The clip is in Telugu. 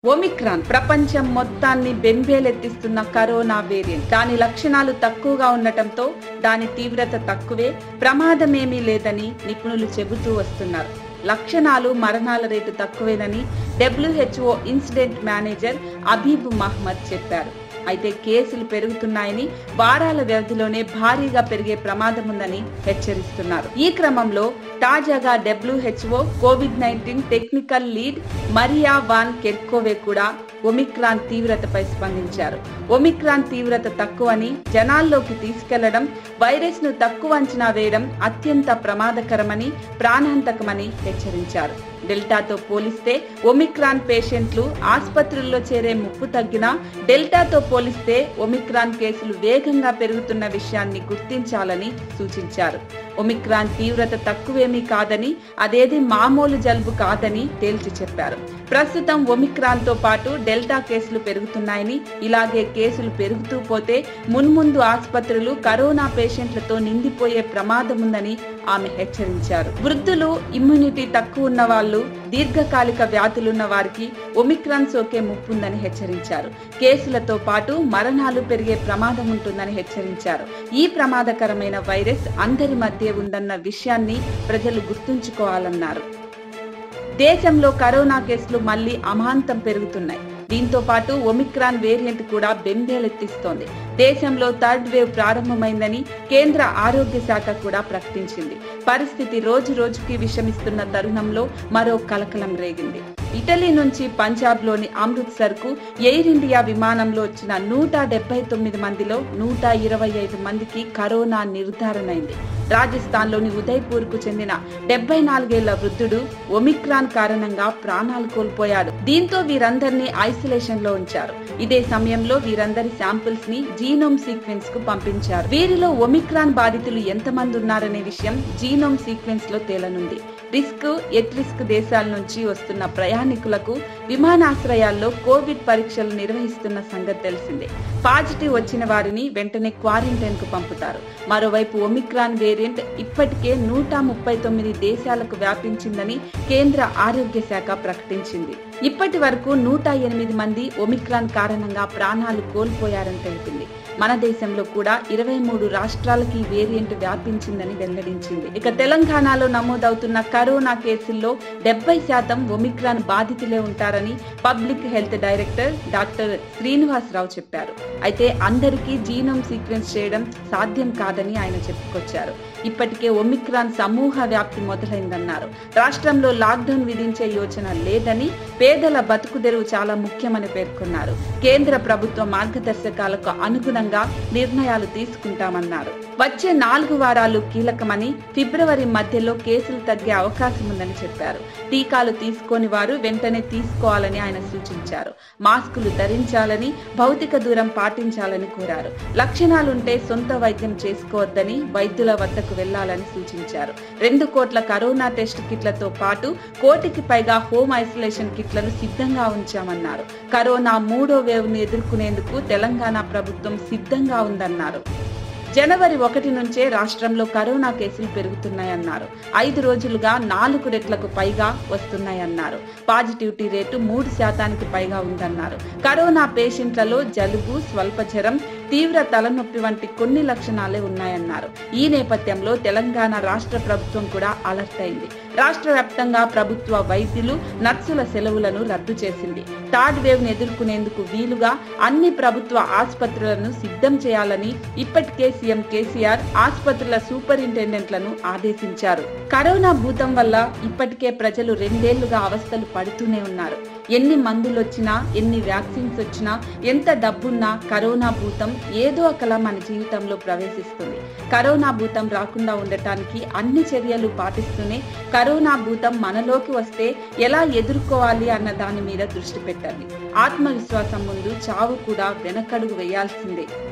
ఒమిక్రాన్ ప్రపంచం మొత్తాన్ని బెంబేలెత్తిస్తున్న కరోనా వేరియంట్ దాని లక్షణాలు తక్కువగా ఉండటంతో దాని తీవ్రత తక్కువే ప్రమాదమేమీ లేదని నిపుణులు చెబుతూ వస్తున్నారు లక్షణాలు మరణాల రేటు తక్కువేనని డబ్ల్యూహెచ్ఓ ఇన్సిడెంట్ మేనేజర్ అబీబ్ మహ్మద్ చెప్పారు అయితే కేసులు పెరుగుతున్నాయని వారాల వ్యవధిలోనే భారీగా పెరిగే ప్రమాదం ఉందని హెచ్చరిస్తున్నారు ఈ క్రమంలో తాజాగా WHO COVID nineteen technical lead Maria Van Kerkhove కూడా ఒమిక్రాన్ తీవ్రతపై స్పందించారు ఒమిక్రాన్ తీవ్రత తక్కువని జనాల్లోకి తీసుకెళ్లడం వైరస్ ను తక్కువ అంచనా వేయడం అత్యంత ప్రమాదకరమని ప్రాణాంతకమని హెచ్చరించారు డెల్టాతో పోలిస్తే ఒమిక్రాన్ పేషెంట్లు ఆసుపత్రుల్లో చేరే ముప్పు తగ్గినా డెల్టాతో పోలిస్తే ఒమిక్రాన్ కేసులు వేగంగా పెరుగుతున్న విషయాన్ని గుర్తించాలని సూచించారు ఒమిక్రాన్ తీవ్రత తక్కువేమీ కాదని అదేది మామూలు జలుబు కాదని తేల్చి చెప్పారు ప్రస్తుతం ఒమిక్రాన్ తో పాటు డెల్టా కేసులు పెరుగుతున్నాయని ఇలాగే కేసులు పెరుగుతూ పోతే మున్ముందు ఆసుపత్రులు కరోనా పేషెంట్లతో నిండిపోయే ప్రమాదం ఉందని ఆమె హెచ్చరించారు వృద్ధులు ఇమ్యూనిటీ తక్కువ ఉన్న వాళ్ళు దీర్ఘకాలిక వ్యాధులున్న వారికి ఒమిక్రాన్ సోకే ముప్పుందని హెచ్చరించారు కేసులతో పాటు మరణాలు పెరిగే ప్రమాదం ఉంటుందని హెచ్చరించారు ఈ ప్రమాదకరమైన వైరస్ అందరి మధ్య ఉందన్న విషయాన్ని ప్రజలు గుర్తుంచుకోవాలన్నారు దేశంలో కరోనా కేసులు మళ్లీ అమాంతం పెరుగుతున్నాయి దీంతో పాటు ఒమిక్రాన్ వేరియంట్ కూడా బెంబేలెత్తిస్తోంది దేశంలో థర్డ్ వేవ్ ప్రారంభమైందని కేంద్ర ఆరోగ్య శాఖ కూడా ప్రకటించింది పరిస్థితి రోజు రోజుకి విషమిస్తున్న తరుణంలో మరో కలకలం రేగింది ఇటలీ నుంచి పంజాబ్ లోని అమృత్సర్ కు ఎయిర్ ఇండియా విమానంలో వచ్చిన నూట డెబ్బై తొమ్మిది మందిలో నూట ఇరవై ఐదు మందికి కరోనా నిర్ధారణైంది రాజస్థాన్ లోని ఉదయ్పూర్ కు చెందిన డెబ్బై నాలుగేళ్ల వృద్ధుడు ఒమిక్రాన్ కారణంగా ప్రాణాలు కోల్పోయాడు దీంతో వీరందరినీ ఐసోలేషన్ లో ఉంచారు ఇదే సమయంలో వీరందరి శాంపిల్స్ ని జీనోమ్ సీక్వెన్స్ కు పంపించారు వీరిలో ఒమిక్రాన్ బాధితులు ఎంతమంది ఉన్నారనే విషయం జీనోమ్ సీక్వెన్స్ లో తేలనుంది రిస్క్ ఎట్ రిస్క్ దేశాల నుంచి వస్తున్న ప్రయాణికులకు విమానాశ్రయాల్లో కోవిడ్ పరీక్షలు నిర్వహిస్తున్న సంగతి తెలిసిందే పాజిటివ్ వచ్చిన వారిని వెంటనే క్వారంటైన్ కు పంపుతారు మరోవైపు ఒమిక్రాన్ వేరియంట్ ఇప్పటికే నూట ముప్పై తొమ్మిది దేశాలకు వ్యాపించిందని కేంద్ర ఆరోగ్య శాఖ ప్రకటించింది ఇప్పటి వరకు నూట ఎనిమిది మంది ఒమిక్రాన్ కారణంగా ప్రాణాలు కోల్పోయారని తెలిపింది మన దేశంలో కూడా ఇరవై మూడు రాష్ట్రాలకి ఈ వేరియంట్ వ్యాపించిందని వెల్లడించింది ఇక తెలంగాణలో నమోదవుతున్న కరోనా కేసుల్లో డెబ్బై శాతం ఒమిక్రాన్ బాధితులే ఉంటారని public health director doctor Srinivasa Rao చెప్పారు అయితే అందరికీ జీనోమ్ సీక్వెన్స్ చేయడం సాధ్యం కాదని ఆయన చెప్పుకొచ్చారు ఇప్పటికే ఒమిక్రాన్ సమూహ వ్యాప్తి మొదలైందన్నారు రాష్ట్రంలో లాక్డౌన్ విధించే యోచన లేదని పేదల బతుకుదెరువు చాలా ముఖ్యమని పేర్కొన్నారు కేంద్ర ప్రభుత్వ మార్గదర్శకాలకు అనుగుణంగా నిర్ణయాలు తీసుకుంటామన్నారు వచ్చే నాలుగు వారాలు కీలకమని ఫిబ్రవరి మధ్యలో కేసులు తగ్గే అవకాశం ఉందని చెప్పారు టీకాలు తీసుకోని వారు వెంటనే తీసుకోవాలని ఆయన సూచించారు మాస్కులు ధరించాలని భౌతిక దూరం పాటించాలని కోరారు లక్షణాలుంటే సొంత వైద్యం చేసుకోవద్దని వైద్యుల వద్దకు వెళ్లాలని సూచించారు రెండు కోట్ల కరోనా టెస్ట్ కిట్లతో పాటు కోటికి పైగా హోమ్ ఐసోలేషన్ కిట్లను సిద్ధంగా ఉంచామన్నారు కరోనా మూడో వేవ్ ను ఎదుర్కొనేందుకు తెలంగాణ ప్రభుత్వం సిద్ధంగా ఉందన్నారు జనవరి ఒకటి నుంచే రాష్ట్రంలో కరోనా కేసులు పెరుగుతున్నాయన్నారు ఐదు రోజులుగా నాలుగు రెట్లకు పైగా వస్తున్నాయన్నారు పాజిటివిటీ రేటు మూడు శాతానికి పైగా ఉందన్నారు కరోనా పేషెంట్లలో జలుబు స్వల్ప జ్వరం తీవ్ర తలనొప్పి వంటి కొన్ని లక్షణాలే ఉన్నాయన్నారు ఈ నేపథ్యంలో తెలంగాణ రాష్ట్ర ప్రభుత్వం కూడా అలర్ట్ అయింది రాష్ట్ర వ్యాప్తంగా ప్రభుత్వ వైద్యులు నర్సుల సెలవులను రద్దు చేసింది థర్డ్ వేవ్ ను ఎదుర్కొనేందుకు వీలుగా అన్ని ప్రభుత్వ ఆసుపత్రులను సిద్ధం చేయాలని ఇప్పటికే సీఎం కేసీఆర్ ఆసుపత్రుల సూపరింటెండెంట్లను ఆదేశించారు కరోనా భూతం వల్ల ఇప్పటికే ప్రజలు రెండేళ్లుగా అవస్థలు పడుతూనే ఉన్నారు ఎన్ని మందులు వచ్చినా ఎన్ని వ్యాక్సిన్స్ వచ్చినా ఎంత డబ్బున్నా కరోనా భూతం ఏదో ఒకలా మన జీవితంలో ప్రవేశిస్తుంది కరోనా భూతం రాకుండా ఉండటానికి అన్ని చర్యలు పాటిస్తూనే కరోనా భూతం మనలోకి వస్తే ఎలా ఎదుర్కోవాలి అన్న దాని మీద దృష్టి పెట్టండి ఆత్మవిశ్వాసం ముందు చావు కూడా వెనకడుగు వేయాల్సిందే